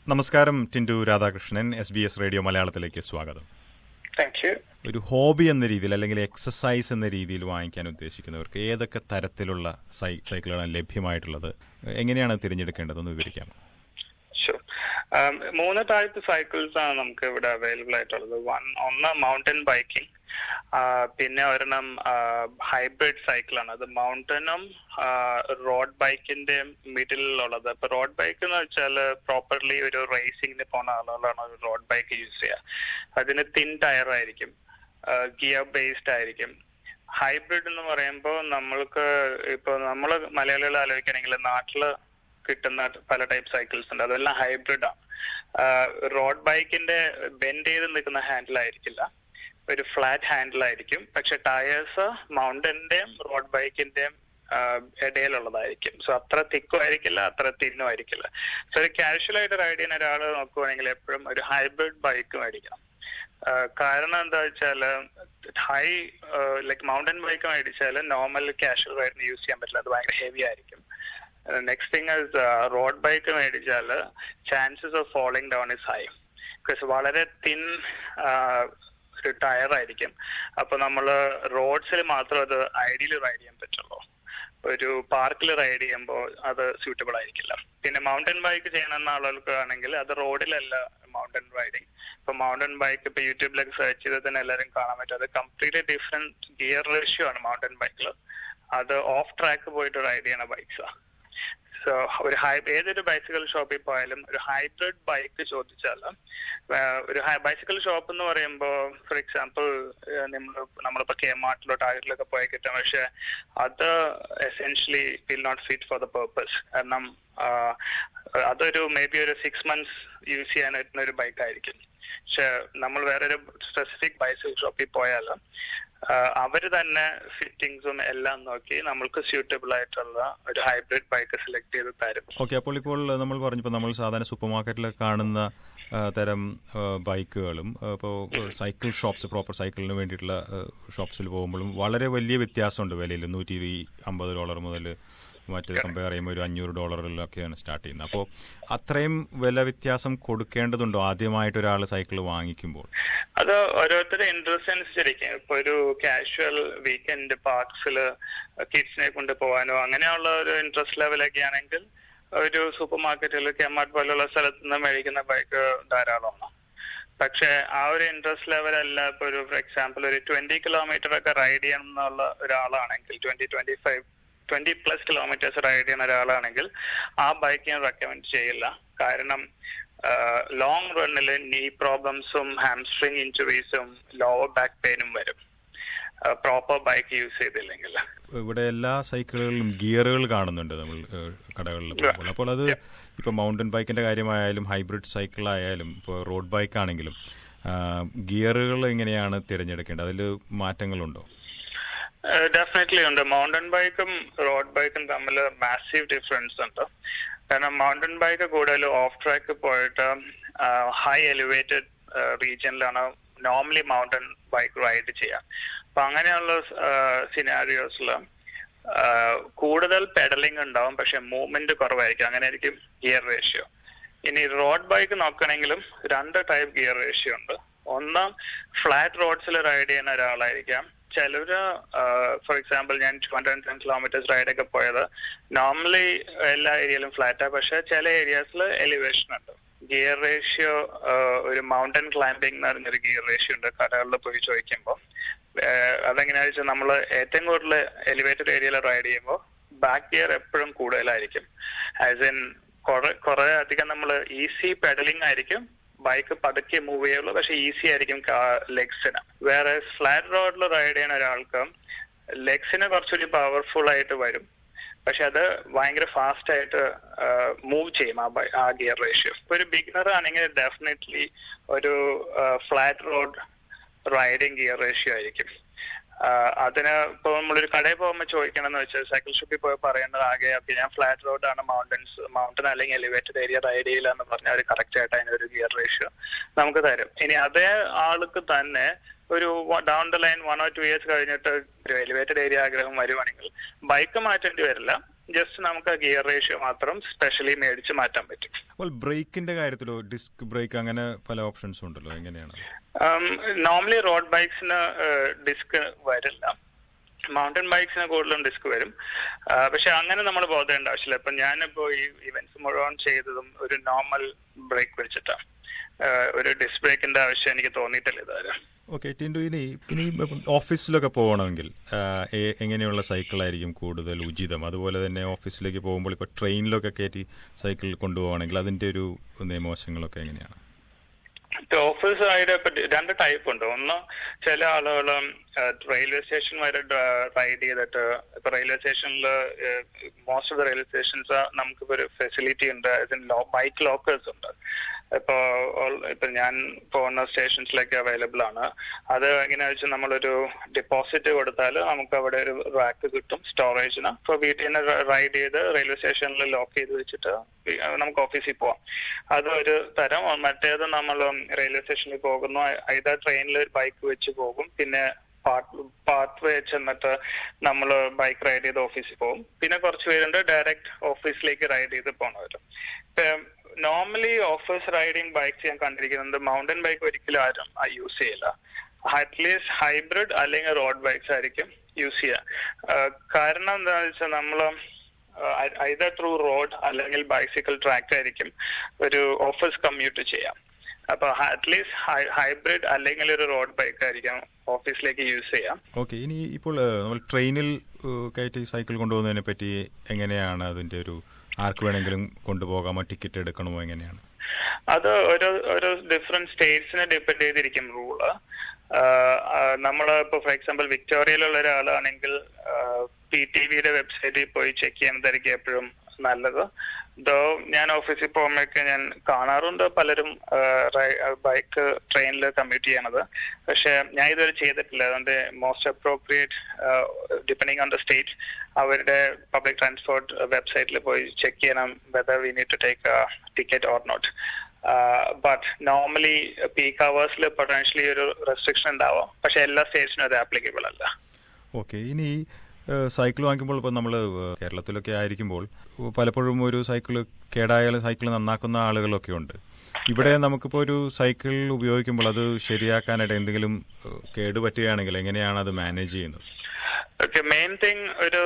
നമസ്കാരം Tindu Radhakrishnan S B S radio മലയാളത്തിലേക്ക് സ്വാഗതം താങ്ക് യു ഒരു ഹോബി എന്ന രീതിയിൽ അല്ലെങ്കിൽ എക്സസൈസ് എന്ന രീതിയിൽ വാങ്ങിക്കാൻ ഉദ്ദേശിക്കുന്നവർക്ക് ഏതൊക്കെ തരത്തിലുള്ള സൈ സൈക്കിളുകളാണ് ലഭ്യമായിട്ടുള്ളത് എങ്ങനെയാണ് തിരഞ്ഞെടുക്കേണ്ടതെന്ന് വിവരിക്കാമോ ഷുർ മൂന്ന് ടൈപ്പ് സൈക്കിൾസ് ആണ് നമുക്ക് ഇവിടെ അവൈലബിൾ ആയിട്ടുള്ളത് വൺ ഒന്ന് മൗണ്ടൻ ബൈക്കിംഗ് പിന്നെ ഒരെണ്ണം ഹൈബ്രിഡ് സൈക്കിളാണ് അത് മൗണ്ടനും റോഡ് ബൈക്കിന്റെ മിഡിലുള്ളത് ഇപ്പൊ റോഡ് ബൈക്ക് എന്ന് വെച്ചാൽ പ്രോപ്പർലി ഒരു റേസിംഗിന് പോണ ആളുകളാണ് ഒരു റോഡ് ബൈക്ക് യൂസ് ചെയ്യുക അതിന് തിൻ ടയർ ആയിരിക്കും ഗിയർ ബേസ്ഡ് ആയിരിക്കും ഹൈബ്രിഡ് എന്ന് പറയുമ്പോൾ നമ്മൾക്ക് ഇപ്പൊ നമ്മൾ മലയാളികൾ ആലോചിക്കണമെങ്കിൽ നാട്ടില് കിട്ടുന്ന പല ടൈപ്പ് സൈക്കിൾസ് ഉണ്ട് അതെല്ലാം ഹൈബ്രിഡ് ആണ് റോഡ് ബൈക്കിന്റെ ബെൻഡ് ചെയ്ത് നിൽക്കുന്ന ഹാൻഡിൽ ആയിരിക്കില്ല ഒരു ഫ്ലാറ്റ് ഹാൻഡിൽ ആയിരിക്കും പക്ഷെ ടയേഴ്സ് മൗണ്ടന്റെയും റോഡ് ബൈക്കിന്റെയും ഇടയിലുള്ളതായിരിക്കും സോ അത്ര തിക്കും ആയിരിക്കില്ല അത്ര തിന്നും ആയിരിക്കില്ല സോ ഒരു കാഷ്വൽ ആയിട്ട് റൈഡ് ചെയ്യുന്ന ഒരാൾ നോക്കുവാണെങ്കിൽ എപ്പോഴും ഒരു ഹൈബ്രിഡ് ബൈക്ക് മേടിക്കണം കാരണം എന്താ വെച്ചാല് ഹൈ ലൈക്ക് മൗണ്ടൻ ബൈക്ക് മേടിച്ചാൽ നോർമൽ കാഷ്വൽ റൈഡിന് യൂസ് ചെയ്യാൻ പറ്റില്ല അത് ഭയങ്കര ഹെവി ആയിരിക്കും next thing is road bike മേടിച്ചാൽ chances of falling down is high because വളരെ തിൻ ഒരു ടയർ ആയിരിക്കും അപ്പൊ നമ്മൾ റോഡ്സിൽ മാത്രം അത് ഐഡിയൽ റൈഡ് ചെയ്യാൻ പറ്റുള്ളൂ ഒരു പാർക്കിൽ റൈഡ് ചെയ്യുമ്പോൾ അത് സ്യൂട്ടബിൾ ആയിരിക്കില്ല പിന്നെ മൗണ്ടൻ ബൈക്ക് ചെയ്യണമെന്ന ആളുകൾക്ക് ആണെങ്കിൽ അത് റോഡിലല്ല മൗണ്ടൻ റൈഡിങ് ഇപ്പൊ മൗണ്ടൻ ബൈക്ക് ഇപ്പൊ യൂട്യൂബിലൊക്കെ സെർച്ച് ചെയ്താൽ തന്നെ എല്ലാവരും കാണാൻ പറ്റും അത് കംപ്ലീറ്റ്ലി ഡിഫറെന്റ് ഗിയർ റേഷ്യോ ആണ് മൗണ്ടൻ ബൈക്കിൽ അത് ഓഫ് ട്രാക്ക് പോയിട്ട് റൈഡ് ചെയ്യണ ബൈക്സാ സോ ഒരു ഹൈ ഏതൊരു ബൈസിക്കൽ ഷോപ്പിൽ പോയാലും ഒരു ഹൈബ്രിഡ് ബൈക്ക് ചോദിച്ചാൽ ഒരു ബൈസിക്കൽ ഷോപ്പ് എന്ന് പറയുമ്പോൾ ഫോർ എക്സാമ്പിൾ നമ്മൾ നമ്മളിപ്പോ കെ മാർട്ടിലോ ടാർഗറ്റിലൊക്കെ പോയി കിട്ടും പക്ഷെ അത് essentially will not fit for the purpose കാരണം അതൊരു മേ ബി ഒരു സിക്സ് മന്ത്സ് യൂസ് ചെയ്യാൻ പറ്റുന്ന ഒരു ബൈക്ക് ആയിരിക്കും പക്ഷെ നമ്മൾ വേറൊരു സ്പെസിഫിക് ബൈസിക്കൽ ഷോപ്പിൽ പോയാൽ അവർ തന്നെ ഫിറ്റിംഗ്സും എല്ലാം നോക്കി നമ്മൾക്ക് സ്യൂട്ടബിൾ ആയിട്ടുള്ള ഒരു ഹൈബ്രിഡ് ബൈക്ക് സെലക്ട് ചെയ്ത് തരും ഓക്കെ അപ്പോൾ ഇപ്പോൾ നമ്മൾ പറഞ്ഞപ്പോൾ നമ്മൾ സാധാരണ സൂപ്പർ മാർക്കറ്റിലൊക്കെ കാണുന്ന തരം ബൈക്കുകളും ഇപ്പോൾ സൈക്കിൾ ഷോപ്സ് പ്രോപ്പർ സൈക്കിളിന് വേണ്ടിയിട്ടുള്ള ഷോപ്സിൽ പോകുമ്പോഴും വളരെ വലിയ വ്യത്യാസമുണ്ട് വിലയിൽ നൂറ്റി അമ്പത് ഡോളർ മുതൽ മറ്റേ കമ്പയർ ചെയ്യുമ്പോൾ ഒരു അഞ്ഞൂറ് ഡോളറിലൊക്കെയാണ് സ്റ്റാർട്ട് ചെയ്യുന്നത് അപ്പോൾ അത്രയും വില വ്യത്യാസം കൊടുക്കേണ്ടതുണ്ടോ ആദ്യമായിട്ട് ഒരാൾ സൈക്കിൾ വാങ്ങിക്കുമ്പോൾ അത് ഓരോരുത്തരുടെ ഇൻട്രസ്റ്റ് അനുസരിച്ചിരിക്കും ഇപ്പൊ ഒരു കാഷ്വൽ വീക്കെൻഡ് പാർക്സിൽ കിഡ്സിനെ കൊണ്ട് പോകാനോ അങ്ങനെയുള്ള ഒരു ഇൻട്രസ്റ്റ് ലെവലൊക്കെ ആണെങ്കിൽ ഒരു സൂപ്പർ മാർക്കറ്റിൽ കെമാർട്ട് പോലുള്ള സ്ഥലത്ത് നിന്ന് മേടിക്കുന്ന ബൈക്ക് ധാരാളമാണ് പക്ഷെ ആ ഒരു ഇൻട്രസ്റ്റ് ലെവൽ അല്ല ഇപ്പൊ ഒരു ഫോർ എക്സാമ്പിൾ ഒരു ട്വന്റി കിലോമീറ്റർ ഒക്കെ റൈഡ് ചെയ്യണം എന്നുള്ള ഒരാളാണെങ്കിൽ twenty twenty five twenty plus kilometres ride ചെയ്യുന്ന ഒരാളാണെങ്കിൽ ആ ബൈക്ക് ഞാൻ റെക്കമെൻഡ് ചെയ്യില്ല കാരണം ലോങ് റണ്ണിൽ നീ പ്രോബ്ലംസും ഹാംസ്ട്രിങ് ഇഞ്ചുറീസും ലോവർ ബാക്ക് പെയിനും വരും പ്രോപ്പർ ബൈക്ക് യൂസ് ചെയ്തില്ലെങ്കിൽ ഇവിടെ എല്ലാ സൈക്കിളുകളിലും ഗിയറുകൾ കാണുന്നുണ്ട് നമ്മൾ കടകളിൽ പോകുമ്പോൾ അപ്പോൾ അത് ഇപ്പൊ മൗണ്ടൻ ബൈക്കിന്റെ കാര്യമായാലും ഹൈബ്രിഡ് സൈക്കിൾ ആയാലും ഇപ്പോൾ റോഡ് ബൈക്ക് ആണെങ്കിലും ഗിയറുകൾ എങ്ങനെയാണ് തിരഞ്ഞെടുക്കേണ്ടത് അതിൽ മാറ്റങ്ങളുണ്ടോ ഡെഫിനറ്റ്ലി ഉണ്ട് മൗണ്ടൻ ബൈക്കും റോഡ് ബൈക്കും തമ്മിൽ മാസീവ് ഡിഫറൻസ് ഉണ്ട് കാരണം മൗണ്ടൻ ബൈക്ക് കൂടുതൽ ഓഫ് ട്രാക്ക് പോയിട്ട് ഹൈ എലിവേറ്റഡ് റീജിയനിലാണ് നോർമലി മൗണ്ടൻ ബൈക്ക് റൈഡ് ചെയ്യാം അപ്പൊ അങ്ങനെയുള്ള സിനാരിയോസിൽ കൂടുതൽ പെഡലിംഗ് ഉണ്ടാവും പക്ഷെ മൂവ്മെന്റ് കുറവായിരിക്കും അങ്ങനെ ആയിരിക്കും ഗിയർ റേഷ്യോ ഇനി റോഡ് ബൈക്ക് നോക്കണമെങ്കിലും രണ്ട് ടൈപ്പ് ഗിയർ റേഷ്യോ ഉണ്ട് ഒന്ന് ഫ്ലാറ്റ് റോഡ്സിൽ റൈഡ് ചെയ്യുന്ന ഒരാളായിരിക്കാം ചിലര് ഫോർ എക്സാമ്പിൾ ഞാൻ two hundred ten kilometres ride ഒക്കെ പോയത് നോർമലി എല്ലാ ഏരിയയിലും ഫ്ലാറ്റാ പക്ഷെ ചില ഏരിയാസിൽ എലിവേഷൻ ഉണ്ട് ഗിയർ റേഷ്യോ ഒരു മൗണ്ടൻ ക്ലൈംബിംഗ് എന്ന് പറഞ്ഞൊരു ഗിയർ റേഷ്യോ ഉണ്ട് കടകളിൽ പോയി ചോദിക്കുമ്പോൾ അതെങ്ങനെയാ വെച്ചാൽ നമ്മൾ ഏറ്റവും കൂടുതൽ എലിവേറ്റഡ് ഏരിയയിൽ റൈഡ് ചെയ്യുമ്പോൾ ബാക്ക് ഗിയർ എപ്പോഴും കൂടുതലായിരിക്കും ആസ് ഇൻ കുറെ കുറെ അധികം നമ്മൾ ഈസി പെഡലിംഗ് ആയിരിക്കും ബൈക്ക് പതുക്കെ മൂവ് ചെയ്യുള്ളൂ പക്ഷെ ഈസി ആയിരിക്കും ലെഗ്സിന് വേറെ ഫ്ലാറ്റ് റോഡിൽ റൈഡ് ചെയ്യുന്ന ഒരാൾക്ക് ലെഗ്സിന് കുറച്ചുകൂടി പവർഫുൾ ആയിട്ട് വരും പക്ഷെ അത് ഭയങ്കര ഫാസ്റ്റ് ആയിട്ട് മൂവ് ചെയ്യും ആ ആ ഗിയർ റേഷ്യോ ഒരു ബിഗിനർ ആണെങ്കിൽ ഡെഫിനറ്റ്ലി ഒരു flat road riding gear ratio ആയിരിക്കും അതിന് ഇപ്പൊ നമ്മളൊരു കടയിൽ പോകുമ്പോൾ ചോദിക്കണമെന്ന് വെച്ചാൽ സൈക്കിൾ ഷോപ്പിൽ പോയി പറയേണ്ടത് ആകെ ഓക്കെ ഞാൻ ഫ്ലാറ്റ് റോഡാണ് മൗണ്ടൻസ് മൗണ്ടൻ അല്ലെങ്കിൽ എലിവേറ്റഡ് ഏരിയ റൈഡ് ചെയ്യില്ല എന്ന് പറഞ്ഞാൽ അവർ കറക്റ്റ് ആയിട്ട് അതിനൊരു ഗിയർ റേഷ്യോ നമുക്ക് തരും ഇനി അതേ ആൾക്ക് തന്നെ ഒരു down the line one or two years കഴിഞ്ഞിട്ട് ഒരു എലിവേറ്റഡ് ഏരിയ ആഗ്രഹം വരുവാണെങ്കിൽ ബൈക്ക് മാറ്റേണ്ടി വരില്ല ജസ്റ്റ് നമുക്ക് ഗിയർ റേഷ്യോ മാത്രം സ്പെഷ്യലി മേടിച്ച് മാറ്റാൻ പറ്റും അപ്പോൾ ബ്രേക്കിന്റെ കാര്യത്തിലോ ഡിസ്ക് ബ്രേക്ക് അങ്ങനെ പല ഓപ്ഷൻസും ഉണ്ടല്ലോ എങ്ങനെയാണ് നോർമലി റോഡ് ബൈക്സിന് ഡിസ്ക് വരില്ല മൗണ്ടൻ ബൈക്സിന് കൂടുതലും ഡിസ്ക് വരും ആ, പക്ഷെ അങ്ങനെ നമ്മൾ ബോധേണ്ട ആവശ്യമില്ല ഇപ്പൊ ഞാനിപ്പോ ഈ ഇവന്റ്സ് മുഴുവൻ ചെയ്തതും ഒരു നോർമൽ ബ്രേക്ക് വെച്ചിട്ടാണ് ആ, ഒരു ഡിസ്ക് ബ്രേക്കിന്റെ ആവശ്യം എനിക്ക് തോന്നിയിട്ടില്ല ഇതുവരെ ഓക്കെ ടിൻഡു ഇനി ഇനി ഇപ്പം ഓഫീസിലൊക്കെ പോകണമെങ്കിൽ ആ, എ- എങ്ങനെയുള്ള സൈക്കിളായിരിക്കും കൂടുതൽ ഉചിതം അതുപോലെ തന്നെ ഓഫീസിലേക്ക് പോകുമ്പോൾ ഇപ്പോൾ ട്രെയിനിലൊക്കെ കയറ്റി സൈക്കിൾ കൊണ്ടുപോകണമെങ്കിൽ അതിന്റെ ഒരു നിയമവശങ്ങളൊക്കെ എങ്ങനെയാണ് ഓഫീസ് ആയിട്ട് ഇപ്പൊ രണ്ട് ടൈപ്പ് ഉണ്ട് ഒന്ന് ചില ആളുകൾ റെയിൽവേ സ്റ്റേഷൻ വരെ റൈഡ് ചെയ്തിട്ട് ഇപ്പൊ റെയിൽവേ സ്റ്റേഷനിൽ most of the railway stations നമുക്കിപ്പോ ഒരു ഫെസിലിറ്റി ഉണ്ട് ബൈക്ക് ലോക്കേഴ്സ് ഉണ്ട് ഇപ്പോ all- ഇപ്പൊ ഞാൻ പോകുന്ന സ്റ്റേഷൻസിലൊക്കെ അവൈലബിൾ ആണ് അത് എങ്ങനെയാ വെച്ചാൽ നമ്മളൊരു ഡെപ്പോസിറ്റ് കൊടുത്താൽ നമുക്ക് അവിടെ ഒരു റാക്ക് കിട്ടും സ്റ്റോറേജിന് ഇപ്പൊ വീട്ടിൽ നിന്ന് റൈഡ് ചെയ്ത് റെയിൽവേ സ്റ്റേഷനിൽ ലോക്ക് ചെയ്ത് വെച്ചിട്ട് ഈ- നമുക്ക് ഓഫീസിൽ പോവാം അത് ഒരു തരം മറ്റേത് നമ്മൾ റെയിൽവേ സ്റ്റേഷനിൽ പോകുന്നു ഐതാ ട്രെയിനിൽ ബൈക്ക് വെച്ച് പോകും പിന്നെ പാത്ത് വേ ചെന്നിട്ട് നമ്മൾ ബൈക്ക് റൈഡ് ചെയ്ത് ഓഫീസിൽ പോകും പിന്നെ കുറച്ച് പേരുണ്ട് ഡയറക്റ്റ് ഓഫീസിലേക്ക് റൈഡ് ചെയ്ത് പോണവരും നോർമലി ഓഫീസ് റൈഡിങ് ബൈക്സ് ഞാൻ കണ്ടിരിക്കുന്നത് മൗണ്ടൻ ബൈക്ക് ഒരിക്കലും ആരും യൂസ് ചെയ്യില്ല അറ്റ്ലീസ്റ്റ് ഹൈബ്രിഡ് അല്ലെങ്കിൽ റോഡ് ബൈക്സ് ആയിരിക്കും യൂസ് ചെയ്യുക ആ, കാരണം എന്താണെന്ന് വെച്ചാൽ നമ്മൾ ഐദർ ത്രൂ റോഡ് അല്ലെങ്കിൽ ബൈസിക്കിൾ ട്രാക്ക് ആയിരിക്കും ഒരു ഓഫീസ് കമ്മ്യൂട്ട് ചെയ്യാം അപ്പൊ അറ്റ്ലീസ്റ്റ് ഹൈബ്രിഡ് അല്ലെങ്കിൽ ഒരു റോഡ് ബൈക്ക് ആയിരിക്കും ഓഫീസിലേക്ക് യൂസ് ചെയ്യാം ഓക്കെ ഇനി ഇപ്പോൾ ഏഹ്, നമ്മൾ ട്രെയിനിൽ ഏഹ്, കയറ്റി സൈക്കിൾ കൊണ്ടുപോകുന്നതിനെ പറ്റി എങ്ങനെയാണ് അതിന്റെ ഒരു ആർക്ക് വേണമെങ്കിലും കൊണ്ടുപോകാമോ ടിക്കറ്റ് എടുക്കണമോ എങ്ങനെയാണ് അത് ഒരു ഒരു ഡിഫറെന്റ് സ്റ്റേറ്റ്സിനെ ഡിപ്പെൻഡ് ചെയ്തിരിക്കും റൂള് നമ്മൾ ഇപ്പൊ ഫോർ എക്സാമ്പിൾ വിക്ടോറിയയിലുള്ള ഒരാളാണെങ്കിൽ പി ടി വിയുടെ വെബ്സൈറ്റിൽ പോയി ചെക്ക് ചെയ്യുന്നതായിരിക്കും എപ്പോഴും നല്ലത് ദോ ഞാൻ ഓഫീസിൽ പോകുമ്പോഴൊക്കെ ഞാൻ കാണാറുണ്ട് പലരും ബൈക്ക് ട്രെയിനിൽ കമ്മ്യൂട്ട് ചെയ്യണത് പക്ഷെ ഞാൻ ഇതുവരെ ചെയ്തിട്ടില്ല അതുകൊണ്ട് most appropriate depending on the state അവരുടെ പബ്ലിക് ട്രാൻസ്പോർട്ട് വെബ്സൈറ്റിൽ പോയി ചെക്ക് ചെയ്യണം whether we need to take ticket or not but normally peak അവേഴ്സിൽ പൊട്ടൻഷ്യലി ഒരു റെസ്ട്രിക്ഷൻ ഉണ്ടാവാം പക്ഷെ എല്ലാ സ്റ്റേറ്റ്സിനും അത് ആപ്ലിക്കബിൾ അല്ല ഓക്കെ ഇനി സൈക്കിൾ വാങ്ങിക്കുമ്പോൾ ഇപ്പോൾ നമ്മൾ കേരളത്തിലൊക്കെ ആയിരിക്കുമ്പോൾ പലപ്പോഴും ഒരു സൈക്കിൾ കേടായാൽ സൈക്കിൾ നന്നാക്കുന്ന ആളുകളൊക്കെ ഉണ്ട് ഇവിടെ നമുക്കിപ്പോൾ ഒരു സൈക്കിൾ ഉപയോഗിക്കുമ്പോൾ അത് ശരിയാക്കാനായിട്ട് എന്തെങ്കിലും ഏഹ്, കേടുപറ്റുകയാണെങ്കിൽ എങ്ങനെയാണ് അത് മാനേജ് ചെയ്യുന്നത് ഓക്കെ മെയിൻ തിങ് ഒരു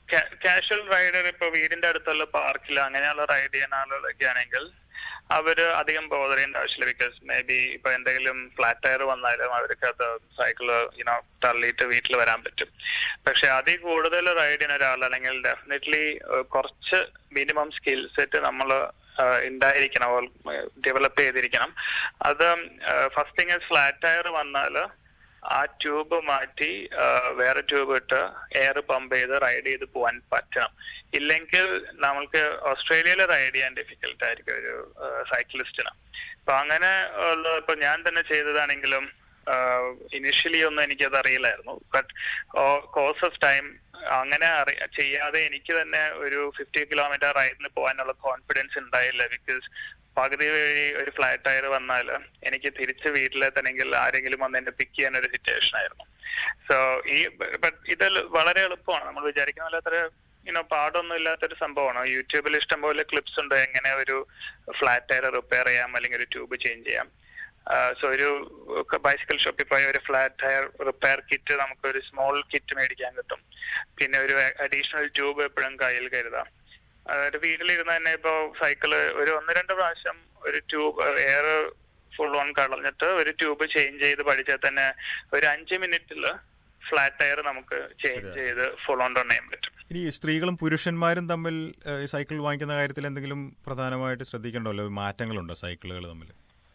കാഷ്വൽ റൈഡർ ഇപ്പൊ വീടിന്റെ അടുത്തുള്ള പാർക്കിൽ അങ്ങനെയുള്ള റൈഡ് ചെയ്യുന്ന ആളുകളൊക്കെ ആണെങ്കിൽ അവര് അധികം ബോധർ ചെയ്യേണ്ട ആവശ്യമില്ല ബിക്കോസ് മേ ബി ഇപ്പൊ എന്തെങ്കിലും ഫ്ലാറ്റ് ടയർ വന്നാലും അവർക്ക് അത് സൈക്കിള് യുനോ തള്ളിയിട്ട് വീട്ടിൽ വരാൻ പറ്റും പക്ഷെ അതിൽ കൂടുതൽ റൈഡ് ചെയ്യുന്ന ഒരാൾ അല്ലെങ്കിൽ ഡെഫിനറ്റ്ലി കുറച്ച് മിനിമം സ്കിൽ സെറ്റ് നമ്മൾ ഉണ്ടായിരിക്കണം ഡെവലപ്പ് ചെയ്തിരിക്കണം അത് ഫസ്റ്റ് തിങ് ഫ്ലാറ്റ് ടയർ വന്നാൽ ആ ട്യൂബ് മാറ്റി ആ, വേറെ ട്യൂബ് ഇട്ട് എയർ പമ്പ് ചെയ്ത് റൈഡ് ചെയ്ത് പോകാൻ പറ്റണം ഇല്ലെങ്കിൽ നമ്മൾക്ക് ഓസ്ട്രേലിയയിൽ റൈഡ് ചെയ്യാൻ ഡിഫിക്കൽട്ട് ആയിരിക്കും ഒരു സൈക്ലിസ്റ്റിന് അപ്പൊ അങ്ങനെ ഉള്ള ഇപ്പൊ ഞാൻ തന്നെ ചെയ്തതാണെങ്കിലും ഇനിഷ്യലി ഒന്നും എനിക്കത് അറിയില്ലായിരുന്നു ബട്ട് കോഴ്സ് ഓഫ് ടൈം അങ്ങനെ അറി ചെയ്യാതെ എനിക്ക് തന്നെ ഒരു ഫിഫ്റ്റി കിലോമീറ്റർ റൈഡിന് പോകാനുള്ള കോൺഫിഡൻസ് ഉണ്ടായില്ല ബിക്കോസ് പകുതി വഴി ഒരു ഫ്ലാറ്റ് ടയർ വന്നാൽ എനിക്ക് തിരിച്ച് വീട്ടിലെത്തണമെങ്കിൽ ആരെങ്കിലും വന്ന് എന്നെ പിക്ക് ചെയ്യാൻ ഒരു സിറ്റുവേഷൻ ആയിരുന്നു സോ ഈ but ഇത് വളരെ എളുപ്പമാണ് നമ്മൾ വിചാരിക്കുന്ന പോലെ അത്ര ഇനോ പാടൊന്നും ഇല്ലാത്തൊരു സംഭവമാണ് യൂട്യൂബിൽ ഇഷ്ടംപോലെ ക്ലിപ്സ് ഉണ്ട് എങ്ങനെ ഒരു ഫ്ലാറ്റ് ടയർ റിപ്പയർ ചെയ്യാം അല്ലെങ്കിൽ ഒരു ട്യൂബ് ചേഞ്ച് ചെയ്യാം സോ ഒരു ബൈസിക്കിൾ ഷോപ്പിൽ പോയ ഒരു ഫ്ലാറ്റ് ടയർ റിപ്പയർ കിറ്റ് നമുക്ക് ഒരു സ്മോൾ കിറ്റ് മേടിക്കാൻ കിട്ടും പിന്നെ ഒരു അഡീഷണൽ ട്യൂബ് എപ്പോഴും കയ്യിൽ കരുതാം അതായത് വീട്ടിലിരുന്ന് തന്നെ ഇപ്പോ സൈക്കിള് ഒരു ഒന്ന് രണ്ട് പ്രാവശ്യം ഒരു ട്യൂബ് എയർ ഫുൾ ഓൺ കളഞ്ഞിട്ട് ഒരു ട്യൂബ് ചേഞ്ച് ചെയ്ത് പഠിച്ചാൽ തന്നെ ഒരു അഞ്ച് മിനിറ്റിൽ ഫ്ലാറ്റ് ടയർ നമുക്ക് ചേഞ്ച് ചെയ്ത് ഫുൾ ഓൺ റൺ ചെയ്യാൻ പറ്റും ഇനി സ്ത്രീകളും പുരുഷന്മാരും തമ്മിൽ ഏഹ്, സൈക്കിൾ വാങ്ങിക്കുന്ന കാര്യത്തിൽ എന്തെങ്കിലും പ്രധാനമായിട്ട് ശ്രദ്ധിക്കണ്ടല്ലോ മാറ്റങ്ങളുണ്ടോ സൈക്കിളുകൾ തമ്മിൽ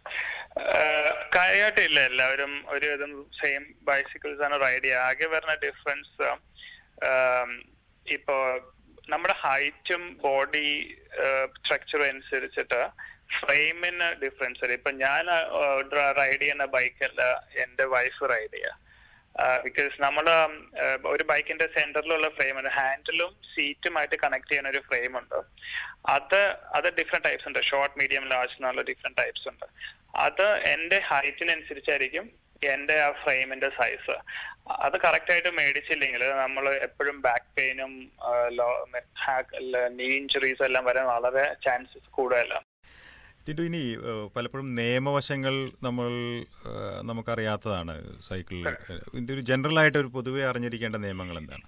കാര്യമായിട്ടില്ല എല്ലാവരും ഒരു വിധം സെയിം ബൈസിക്കിൾസ് ആണ് റൈഡ് ചെയ്യുക ആകെ വരുന്ന ഡിഫറൻസ് ഇപ്പോ നമ്മുടെ ഹൈറ്റും ബോഡി സ്ട്രക്ചറും അനുസരിച്ചിട്ട് ഫ്രെയിമിന് ഡിഫറൻസ് വരും ഇപ്പൊ ഞാൻ റൈഡ് ചെയ്യുന്ന ബൈക്കല്ല എന്റെ വൈഫ് റൈഡ് ചെയ്യുക ബിക്കോസ് നമ്മൾ ഒരു ബൈക്കിന്റെ സെന്ററിലുള്ള ഫ്രെയിം ഹാൻഡിലും സീറ്റുമായിട്ട് കണക്ട് ചെയ്യുന്ന ഒരു ഫ്രെയിം ഉണ്ട് അത് അത് ഡിഫറെന്റ് ടൈപ്സ് ഉണ്ട് ഷോർട്ട് മീഡിയം ലാർജ് എന്നുള്ള ഡിഫറെന്റ് ടൈപ്സ് ഉണ്ട് അത് എന്റെ ഹൈറ്റിനനുസരിച്ചായിരിക്കും എന്റെ ആ ഫ്രെയിമിന്റെ സൈസ് അത് കറക്റ്റ് ആയിട്ട് മേടിച്ചില്ലെങ്കിൽ നമ്മൾ എപ്പോഴും ബാക്ക് പെയിനും നീ ഇഞ്ചുറീസ് എല്ലാം വരാൻ വളരെ ചാൻസസ് കൂടുതലാണ് ടിൻഡു ഇനി ഏഹ്, പലപ്പോഴും നിയമവശങ്ങൾ നമ്മൾ ഏഹ്, നമുക്കറിയാത്തതാണ് സൈക്കിൾ ഇതിന്റെ ഒരു ജനറൽ ആയിട്ട് ഒരു പൊതുവെ അറിഞ്ഞിരിക്കേണ്ട നിയമങ്ങൾ എന്താണ്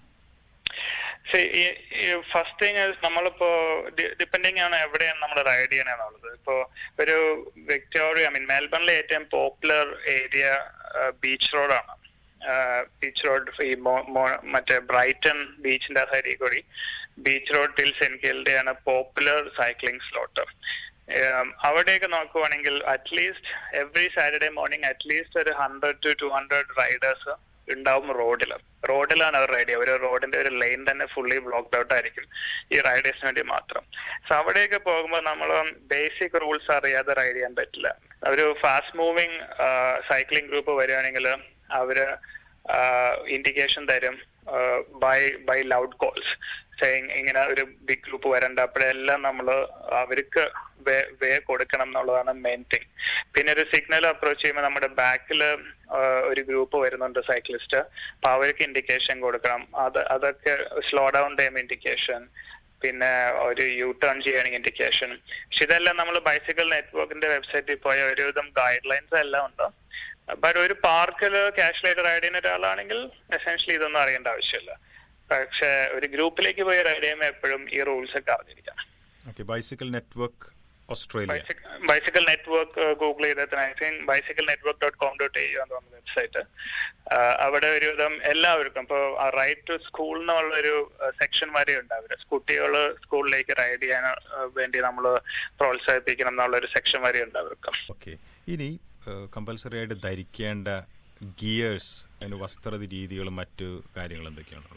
ഫസ്റ്റ് തിങ് നമ്മളിപ്പോ ഡിപ്പെൻഡിങ് ആണ് എവിടെയാണ് നമ്മൾ റൈഡ് ചെയ്യണമെന്നുള്ളത് ഇപ്പോ ഒരു വിക്ടോറിയ ഐ മീൻ മെൽബണിലെ ഏറ്റവും പോപ്പുലർ ഏരിയ ബീച്ച് റോഡാണ് ബീച്ച് റോഡ് ഈ മോ- മോ- മറ്റേ ബ്രൈറ്റൺ ബീച്ചിന്റെ ആ സൈഡിൽ കൂടി ബീച്ച് റോഡ് ടിൽ സെൻകിൽഡെ ആണ് പോപ്പുലർ സൈക്ലിംഗ് സ്ലോട്ട് അവിടെയൊക്കെ നോക്കുവാണെങ്കിൽ at least every Saturday morning at least ഒരു hundred two two hundred riders ഉണ്ടാവും റോഡിൽ റോഡിലാണ് അവർ റൈഡ് ചെയ്യുക ഒരു റോഡിന്റെ ഒരു ലൈൻ തന്നെ ഫുള്ളി ബ്ലോക്ക്ഡ് ഔട്ട് ആയിരിക്കും ഈ റൈഡേഴ്സിന് വേണ്ടി മാത്രം സോ അവിടെയൊക്കെ പോകുമ്പോൾ നമ്മൾ ബേസിക് റൂൾസ് അറിയാതെ റൈഡ് ചെയ്യാൻ പറ്റില്ല ഒരു ഫാസ്റ്റ് മൂവിങ് സൈക്ലിംഗ് ഗ്രൂപ്പ് വരികയാണെങ്കിൽ അവര് ഇൻഡിക്കേഷൻ തരും ബൈ ബൈ ലൗഡ് കോൾസ് ഇങ്ങനെ ഒരു ബിഗ് ഗ്രൂപ്പ് വരണ്ട അപ്പോഴെല്ലാം നമ്മൾ അവർക്ക് വേ വേ കൊടുക്കണം എന്നുള്ളതാണ് മെയിൻ തിങ് പിന്നെ ഒരു സിഗ്നൽ അപ്രോച്ച് ചെയ്യുമ്പോൾ നമ്മുടെ ബാക്കിൽ ഒരു ഗ്രൂപ്പ് വരുന്നുണ്ട് സൈക്ലിസ്റ്റ് അപ്പൊ അവർക്ക് ഇൻഡിക്കേഷൻ കൊടുക്കണം അത് അതൊക്കെ സ്ലോ ഡൗൺ ടൈം ഇൻഡിക്കേഷൻ പിന്നെ ഒരു യു ടേൺ ചെയ്യണമെങ്കിൽ ഇൻഡിക്കേഷൻ പക്ഷെ ഇതെല്ലാം നമ്മൾ ബൈസിക്കിൾ നെറ്റ്വർക്കിന്റെ വെബ്സൈറ്റിൽ പോയ ഒരുവിധം ഗൈഡ് ലൈൻസ് എല്ലാം ഉണ്ട് ബട്ട് ഒരു പാർക്കിൽ ക്യാഷ്വലായിട്ട് റൈഡ് ചെയ്യുന്ന ഒരാളാണെങ്കിൽ എസെൻഷ്യലി ഇതൊന്നും അറിയേണ്ട ആവശ്യമില്ല പക്ഷെ ഒരു ഗ്രൂപ്പിലേക്ക് പോയി റൈഡ് ചെയ്യുമ്പോൾ എപ്പോഴും ഈ റൂൾസ് ഒക്കെ അറിഞ്ഞിരിക്കണം okay bicycle network Australia bicycle network Google ചെയ്തതിന് I think bicycle network dot com dot A എന്ന് പറഞ്ഞ വെബ്സൈറ്റ് അവിടെ ഒരുവിധം എല്ലാവർക്കും ഇപ്പോൾ റൈറ്റ് ടു സ്കൂൾ എന്നുള്ള ഒരു സെക്ഷൻ വരെ ഉണ്ട് അവര് കുട്ടികൾ സ്കൂളിലേക്ക് റൈഡ് ചെയ്യാൻ ആ, വേണ്ടി നമ്മൾ പ്രോത്സാഹിപ്പിക്കണം എന്നുള്ള ഒരു സെക്ഷൻ വരെ ഉണ്ട് അവർക്ക് ഓക്കെ ഇനി കമ്പൽസറി ആയിട്ട് ധരിക്കേണ്ട ഗിയേഴ്സ് അതിന് വസ്ത്ര രീതികളും മറ്റു കാര്യങ്ങളും എന്തൊക്കെയാണ്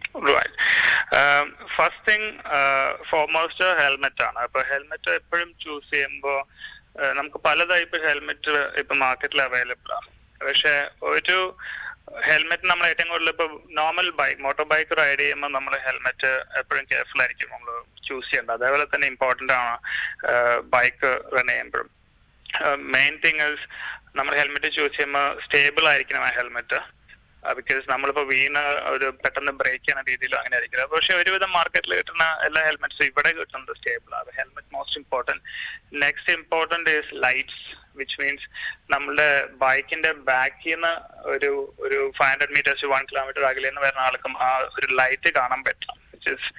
ഫസ്റ്റ് തിങ് ഫോർമോസ്റ്റ് ഹെൽമെറ്റ് ആണ് അപ്പൊ ഹെൽമെറ്റ് എപ്പോഴും ചൂസ് ചെയ്യുമ്പോൾ നമുക്ക് പല ടൈപ്പ് ഹെൽമെറ്റ് ഇപ്പൊ മാർക്കറ്റിൽ അവൈലബിൾ ആണ് പക്ഷെ ഒരു ഹെൽമെറ്റ് നമ്മൾ ഏറ്റവും കൂടുതൽ ഇപ്പൊ normal bike motor bike ride ചെയ്യുമ്പോൾ നമ്മൾ ഹെൽമെറ്റ് എപ്പോഴും കെയർഫുൾ ആയിരിക്കും നമ്മൾ ചൂസ് ചെയ്യേണ്ടത് അതേപോലെ തന്നെ ഇമ്പോർട്ടന്റ് ആണ് ബൈക്ക് റൺ ചെയ്യുമ്പോഴും മെയിൻ തിങ് നമ്മൾ ഹെൽമെറ്റ് ചൂസ് ചെയ്യുമ്പോൾ സ്റ്റേബിൾ ആയിരിക്കണം ആ ഹെൽമെറ്റ് ബിക്കോസ് നമ്മളിപ്പോ വീണ് ഒരു പെട്ടെന്ന് ബ്രേക്ക് ചെയ്യുന്ന രീതിയിൽ അങ്ങനെ ആയിരിക്കും പക്ഷെ ഒരുവിധം മാർക്കറ്റിൽ കിട്ടുന്ന എല്ലാ ഹെൽമെറ്റ്സും ഇവിടെ കിട്ടുന്നത് സ്റ്റേബിൾ ആണ് helmet most important next important is lights which means നമ്മുടെ ബൈക്കിന്റെ ബാക്കിൽ നിന്ന് ഒരു ഒരു five hundred metres one kilometre അകലിൽ നിന്ന് വരുന്ന ആൾക്കും ആ ഒരു ലൈറ്റ് കാണാൻ പറ്റണം വിച്ച് ഇസ്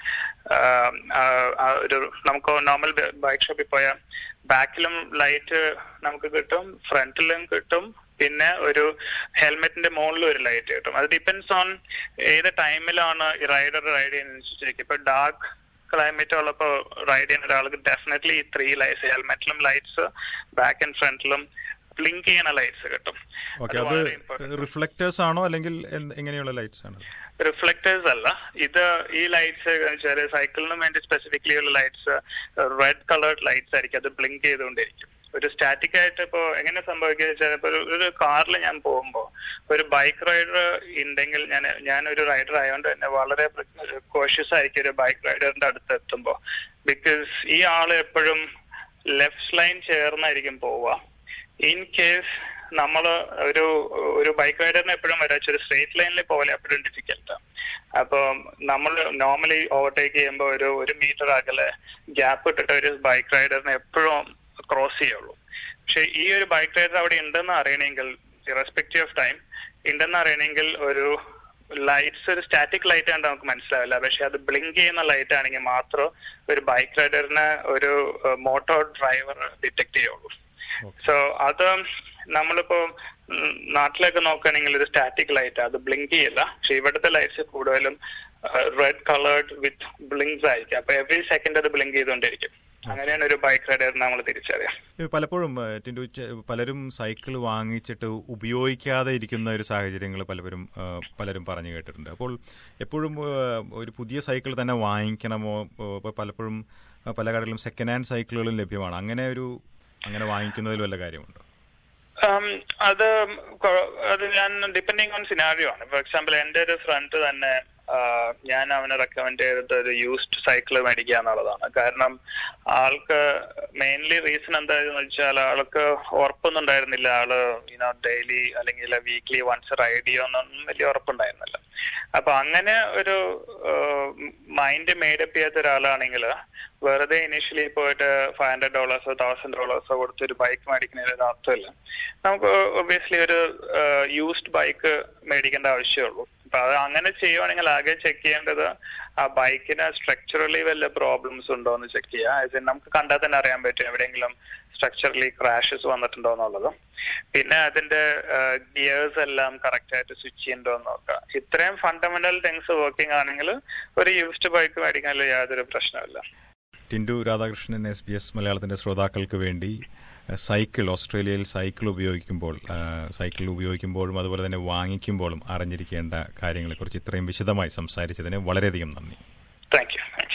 ഒരു നമുക്ക് നോർമൽ ബൈക്ക് ഷോപ്പിൽ പോയാൽ ബാക്കിലും ലൈറ്റ് നമുക്ക് കിട്ടും ഫ്രണ്ടിലും കിട്ടും പിന്നെ ഒരു ഹെൽമെറ്റിന്റെ മുകളിൽ ഒരു ലൈറ്റ് കിട്ടും അത് ഡിപ്പെൻസ് ഓൺ ഏത് ടൈമിലാണ് ഈ റൈഡർ റൈഡ് ചെയ്യുന്നത് ഇപ്പൊ ഡാർക്ക് ക്ലൈമറ്റ് ഉള്ളപ്പോ റൈഡ് ചെയ്യുന്ന ഒരാൾക്ക് ഡെഫിനറ്റ്ലി ഈ ത്രീ ലൈറ്റ്സ് ഹെൽമെറ്റിലും ലൈറ്റ്സ് ബാക്ക് ആൻഡ് ഫ്രണ്ടിലും ബ്ലിങ്ക് ചെയ്യുന്ന ലൈറ്റ്സ് കിട്ടും ഓക്കെ അത് റിഫ്ലക്റ്റേഴ്സ് ആണോ അല്ലെങ്കിൽ എന്ത്- എങ്ങനെയുള്ള ലൈറ്റ്സ് ആണ് റിഫ്ലക്ടേഴ്സ് അല്ല ഇത് ഈ ലൈറ്റ്സ് വെച്ചാൽ സൈക്കിളിന് വേണ്ടി സ്പെസിഫിക്കലി ഉള്ള ലൈറ്റ്സ് റെഡ് കളേർഡ് ലൈറ്റ്സ് ആയിരിക്കും അത് ബ്ലിങ്ക് ചെയ്തുകൊണ്ടിരിക്കും ഒരു സ്റ്റാറ്റിക് ആയിട്ട് ഇപ്പോ എങ്ങനെ സംഭവിക്കുക വെച്ചാൽ ഇപ്പൊ ഒരു- ഒരു കാറിൽ ഞാൻ പോകുമ്പോൾ ഒരു ബൈക്ക് റൈഡർ ഉണ്ടെങ്കിൽ ഞാൻ ഞാൻ ഒരു റൈഡർ ആയതുകൊണ്ട് തന്നെ വളരെ കോഷ്യസ് ആയിരിക്കും ഒരു ബൈക്ക് റൈഡറിന്റെ അടുത്ത് എത്തുമ്പോൾ ബിക്കോസ് ഈ ആള് എപ്പോഴും ലെഫ്റ്റ് ലൈൻ ചേർന്നായിരിക്കും പോവുക ഇൻ കേസ് നമ്മൾ ഒരു ഒരു ബൈക്ക് റൈഡറിനെ എപ്പോഴും വരാച്ച ഒരു സ്ട്രേറ്റ് ലൈനിൽ പോലെ എപ്പോഴും ഡിഫിക്കൽട്ടാണ് അപ്പൊ നമ്മൾ നോർമലി ഓവർടേക്ക് ചെയ്യുമ്പോൾ ഒരു ഒരു മീറ്റർ അകലെ ഗ്യാപ്പ് ഇട്ടിട്ട് ഒരു ബൈക്ക് റൈഡറിനെ എപ്പോഴും ക്രോസ് ചെയ്യുള്ളൂ പക്ഷെ ഈ ഒരു ബൈക്ക് റൈഡർ അവിടെ ഉണ്ടെന്ന് അറിയണമെങ്കിൽ റെസ്പെക്റ്റീവ് ഓഫ് ടൈം ഉണ്ടെന്ന് അറിയണമെങ്കിൽ ഒരു ലൈറ്റ്സ് ഒരു സ്റ്റാറ്റിക് ലൈറ്റ് കണ്ട് നമുക്ക് മനസ്സിലാവില്ല പക്ഷെ അത് ബ്ലിങ്ക് ചെയ്യുന്ന ലൈറ്റ് ആണെങ്കിൽ മാത്രം ഒരു ബൈക്ക് റൈഡറിനെ ഒരു മോട്ടോർ ഡ്രൈവർ ഡിറ്റക്ട് ചെയ്യുള്ളൂ സോ അത് നമ്മളിപ്പോ ഉം, നാട്ടിലൊക്കെ നോക്കുകയാണെങ്കിൽ ഇത് സ്റ്റാറ്റിക് ലൈറ്റ് അത് ബ്ലിങ്ക് ചെയ്യില്ല പക്ഷെ ഇവിടുത്തെ ലൈറ്റ്സ് കൂടുതലും റെഡ് കളേർഡ് വിത്ത് ബ്ലിങ്സ് ആയിരിക്കും അപ്പൊ എവറി സെക്കൻഡ് അത് ബ്ലിങ്ക് ചെയ്തുകൊണ്ടിരിക്കും അങ്ങനെയാണ് ഒരു ബൈക്ക് റൈഡറിനെ നമ്മൾ തിരിച്ചറിയാം ഇത് പലപ്പോഴും ഏഹ്, ടിൻഡു ചെ- പലരും സൈക്കിൾ വാങ്ങിച്ചിട്ട് ഉപയോഗിക്കാതെ ഇരിക്കുന്ന ഒരു സാഹചര്യങ്ങൾ പലരും ഏഹ്, പലരും പറഞ്ഞു കേട്ടിട്ടുണ്ട് അപ്പോൾ എപ്പോഴും ഏഹ്, ഒരു പുതിയ സൈക്കിൾ തന്നെ വാങ്ങിക്കണമോ ഏഹ്, ഇപ്പോൾ പലപ്പോഴും ഏഹ്, പല കടകളിലും സെക്കൻഡ് ഹാൻഡ് സൈക്കിളുകളും ലഭ്യമാണ് അങ്ങനെ ഒരു അങ്ങനെ വാങ്ങിക്കുന്നതിൽ വല്ല കാര്യമുണ്ടോ Um, അത് കൊ- അത് ഞാൻ ഡിപ്പെൻഡിങ് ഓൺ സിനാരിയോ ആണ് ഫോർ എക്സാമ്പിൾ എന്റെ ഒരു ഫ്രണ്ട് തന്നെ ആ, ഞാൻ അവനെ റെക്കമെൻഡ് ചെയ്തത് ഒരു യൂസ്ഡ് സൈക്കിൾ മേടിക്കുക എന്നുള്ളതാണ് കാരണം ആൾക്ക് മെയിൻലി റീസൺ എന്തായെന്ന് വെച്ചാൽ ആൾക്ക് ഉറപ്പൊന്നും ഉണ്ടായിരുന്നില്ല ആള് യുനോ ഡെയിലി അല്ലെങ്കിൽ വീക്ക്ലി വൺസ് റൈഡ് ചെയ്യുമെന്നൊന്നും വലിയ ഉറപ്പുണ്ടായിരുന്നില്ല അപ്പൊ അങ്ങനെ ഒരു മൈൻഡ് മേഡപ്പ് ചെയ്യാത്ത ഒരാളാണെങ്കിൽ വെറുതെ ഇനിഷ്യലി പോയിട്ട് ഫൈവ് ഹൺഡ്രഡ് ഡോളേഴ്സോ തൗസൻഡ് ഡോളേഴ്സോ കൊടുത്ത് ഒരു ബൈക്ക് മേടിക്കുന്നതിന് അർത്ഥമില്ല നമുക്ക് ഒബ്വിയസ്ലി ഒരു യൂസ്ഡ് ബൈക്ക് മേടിക്കേണ്ട ആവശ്യമുള്ളൂ അപ്പൊ അത് അങ്ങനെ ചെയ്യുവാണെങ്കിൽ ആകെ ചെക്ക് ചെയ്യേണ്ടത് ആ ബൈക്കിന് സ്ട്രക്ചറലി വല്ല പ്രോബ്ലംസ് ഉണ്ടോ എന്ന് ചെക്ക് ചെയ്യുക നമുക്ക് കണ്ടാൽ തന്നെ അറിയാൻ പറ്റും എവിടെയെങ്കിലും സ്ട്രക്ചറലി ക്രാഷസ് വന്നിട്ടുണ്ടോ എന്നുള്ളത് പിന്നെ അതിന്റെ ഗിയേഴ്സ് എല്ലാം കറക്റ്റ് ആയിട്ട് സ്വിച്ച് ചെയ്യുന്നുണ്ടോ എന്ന് നോക്കുക ഇത്രയും ഫണ്ടമെന്റൽ തിങ്സ് വർക്കിംഗ് ആണെങ്കിൽ ഒരു യൂസ്ഡ് ബൈക്ക് മേടിക്കാനുള്ള യാതൊരു പ്രശ്നമില്ല Tindu Radhakrishnan S B S മലയാളത്തിന്റെ ശ്രോതാക്കൾക്ക് വേണ്ടി സൈക്കിൾ ഓസ്ട്രേലിയയിൽ സൈക്കിൾ ഉപയോഗിക്കുമ്പോൾ സൈക്കിൾ ഉപയോഗിക്കുമ്പോഴും അതുപോലെ തന്നെ വാങ്ങിക്കുമ്പോഴും അറിഞ്ഞിരിക്കേണ്ട കാര്യങ്ങളെക്കുറിച്ച് ഇത്രയും വിശദമായി സംസാരിച്ചതിന് വളരെയധികം നന്ദി താങ്ക് യു